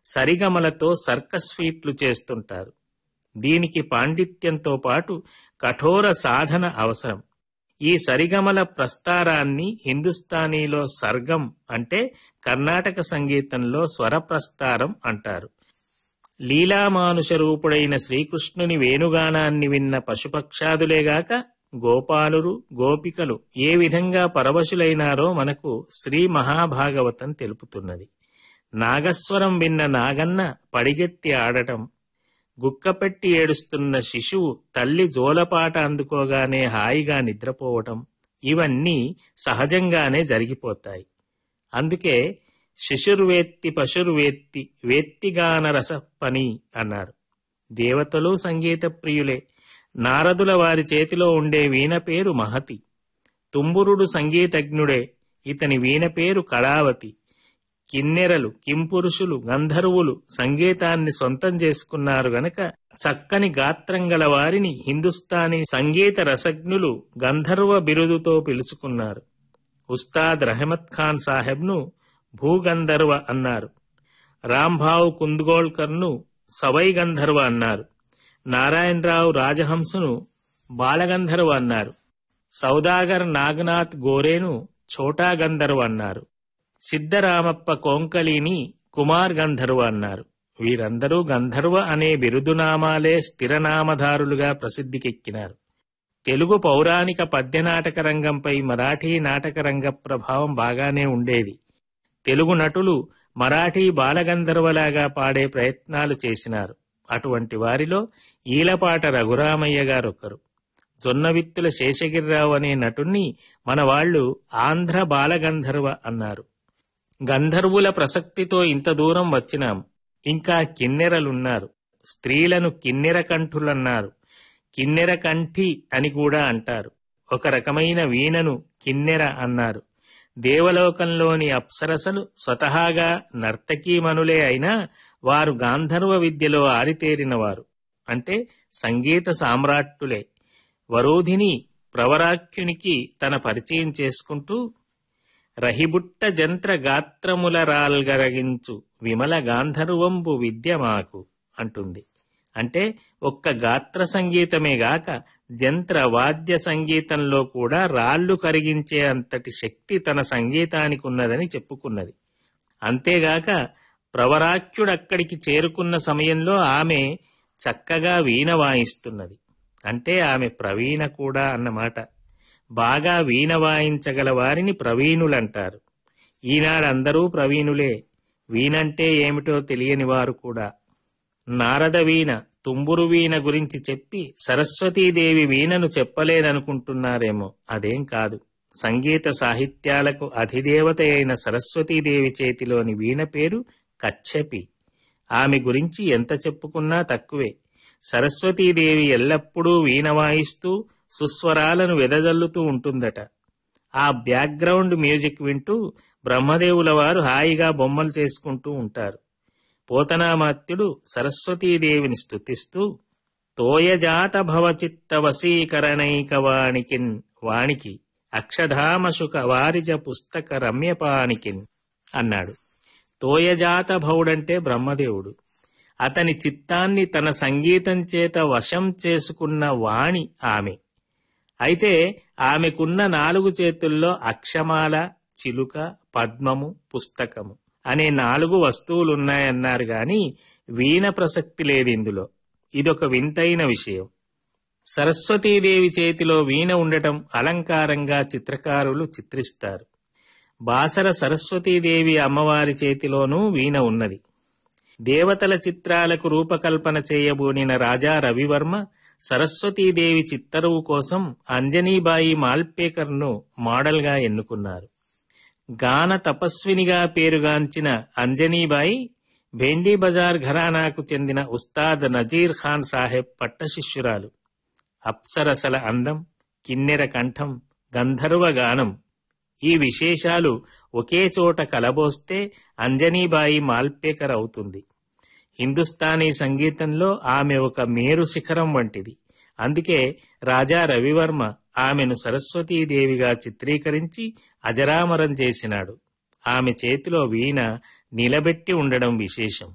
సరిగమలతో circus ఫీట్లు చేస్తుంటారు దీనికి పాండిత్యంతో పాటు కఠోర సాధన అవసరం ఈ సరిగమల ప్రస్తారాన్ని హిందుస్థానీలో సర్గం అంటే కర్ణాటక సంగీతంలో స్వరప్రస్తారం అంటారు లీలామానుష రూపుడైన శ్రీకృష్ణుని వేణుగానాన్ని విన్న పశుపక్షాదులేగాక గోపాలురు గోపికలు ఏ విధంగా పరవశులైనారో మనకు శ్రీ మహాభాగవతం తెలుపుతున్నది నాగస్వరం విన్న నాగన్న పడిగెత్తి ఆడటం గుక్కపెట్టి ఏడుస్తున్న శిశువు తల్లి జోలపాట అందుకోగానే హాయిగా నిద్రపోవటం ఇవన్నీ సహజంగానే జరిగిపోతాయి అందుకే శిశుర్వేత్తి పశుర్వేత్తి వేత్తిగాన రస పని అన్నారు దేవతలు సంగీత ప్రియులే నారదుల వారి చేతిలో ఉండే వీణ పేరు మహతి తుంబురుడు సంగీతజ్ఞుడే ఇతని వీణ పేరు కళావతి కిన్నెరలు కింపురుషులు గంధర్వులు సంగీతాన్ని సొంతం చేసుకున్నారు గనక చక్కని గాత్రం గల వారిని హిందుస్థానీ సంగీత రసజ్ఞులు గంధర్వ బిరుదుతో పిలుచుకున్నారు ఉస్తాద్ రహమత్ ఖాన్ సాహెబ్ను భూగంధర్వ అన్నారు రాంభావు కుంద్గోల్కర్ను సవై గంధర్వ అన్నారు నారాయణరావు రాజహంసను బాలగంధర్వ అన్నారు సౌదాగర్ నాగనాథ్ గోరేను ఛోటా గంధర్వ అన్నారు సిద్ధరామప్ప కోంకలిని కుమార్ గంధర్వ అన్నారు వీరందరూ గంధర్వ అనే బిరుదునామాలే స్థిరనామధారులుగా ప్రసిద్ధికెక్కినారు తెలుగు పౌరాణిక పద్యనాటక రంగంపై మరాఠీ నాటక రంగ ప్రభావం బాగానే ఉండేది తెలుగు నటులు మరాఠీ బాలగంధర్వలాగా పాడే ప్రయత్నాలు చేసినారు అటువంటి వారిలో ఈలపాట రఘురామయ్య గారొకరు జొన్నవిత్తుల శేషగిరిరావు అనే నటుణ్ణి మన వాళ్ళు ఆంధ్ర బాలగంధర్వ అన్నారు గంధర్వుల ప్రసక్తితో ఇంత దూరం వచ్చినాం ఇంకా కిన్నెరలున్నారు స్త్రీలను కిన్నెర కంఠులన్నారు కిన్నెర కంఠి అని కూడా అంటారు ఒక రకమైన వీణను కిన్నెర అన్నారు దేవలోకంలోని అప్సరసలు స్వతహాగా నర్తకీమనులే అయినా వారు గాంధర్వ విద్యలో ఆరితేరినవారు అంటే సంగీత సామ్రాట్టులే వరోధిని ప్రవరాఖ్యునికి తన పరిచయం చేసుకుంటూ రహిబుట్ట జంత్ర గాత్రముల రాల్గరగించు విమల గాంధర్వంబు విద్య మాకు అంటుంది అంటే ఒక్క గాత్ర సంగీతమే గాక జంత్ర వాద్య సంగీతంలో కూడా రాళ్లు కరిగించే అంతటి శక్తి తన సంగీతానికి ఉన్నదని చెప్పుకున్నది అంతేగాక ప్రవరాఖ్యుడక్కడికి చేరుకున్న సమయంలో ఆమె చక్కగా వీణ వాయిస్తున్నది అంటే ఆమె ప్రవీణ కూడా అన్నమాట బాగా వీణ వాయించగల వారిని ప్రవీణులంటారు ఈనాడందరూ ప్రవీణులే వీణంటే ఏమిటో తెలియని వారు కూడా నారద వీణ తుంబురు వీణ గురించి చెప్పి సరస్వతీదేవి వీణను చెప్పలేదనుకుంటున్నారేమో అదేం కాదు సంగీత సాహిత్యాలకు అధిదేవత అయిన సరస్వతీదేవి చేతిలోని వీణ పేరు కచ్చపి ఆమె గురించి ఎంత చెప్పుకున్నా తక్కువే సరస్వతీదేవి ఎల్లప్పుడూ వీణ వాయిస్తూ సుస్వరాలను వెదజల్లుతూ ఉంటుందట ఆ బ్యాక్గ్రౌండ్ మ్యూజిక్ వింటూ బ్రహ్మదేవుల వారు హాయిగా బొమ్మలు చేసుకుంటూ ఉంటారు పోతనామాత్యుడు సరస్వతీదేవిని స్తుతిస్తూ తోయజాత భవచిత్త వశీకరణైకవాణికిన్ వాణికి అక్షధామశుక వారిజ పుస్తక రమ్యపానికిన్ అన్నాడు తోయజాత భవుడంటే బ్రహ్మదేవుడు అతని చిత్తాన్ని తన సంగీతం చేత వశం చేసుకున్న వాణి ఆమె అయితే ఆమెకున్న నాలుగు చేతుల్లో అక్షమాల చిలుక పద్మము పుస్తకము అనే నాలుగు వస్తువులున్నాయన్నారు గాని వీణ ప్రసక్తి లేదు ఇందులో ఇదొక వింతైన విషయం సరస్వతీదేవి చేతిలో వీణ ఉండటం అలంకారంగా చిత్రకారులు చిత్రిస్తారు బాసర సరస్వతీదేవి అమ్మవారి చేతిలోనూ వీణ ఉన్నది దేవతల చిత్రాలకు రూపకల్పన చేయబూనిన రాజా రవివర్మ సరస్వతీదేవి చిత్తరువు కోసం అంజనీబాయి మాల్పేకర్ను మోడల్గా ఎన్నుకున్నారు గాన తపస్వినిగా పేరుగాంచిన అంజనీబాయి భేండీ బజార్ ఘరానాకు చెందిన ఉస్తాద్ నజీర్ ఖాన్ సాహెబ్ పట్టశిష్యురాలు అప్సరసల అందం కిన్నెర కంఠం గంధర్వ గానం ఈ విశేషాలు ఒకే చోట కలబోస్తే అంజనీబాయి మాల్పేకర్ అవుతుంది హిందుస్థానీ సంగీతంలో ఆమె ఒక మేరు శిఖరం వంటిది అందుకే రాజా రవివర్మ ఆమెను సరస్వతీదేవిగా చిత్రీకరించి అజరామరం చేసినాడు ఆమె చేతిలో వీణ నిలబెట్టి ఉండడం విశేషం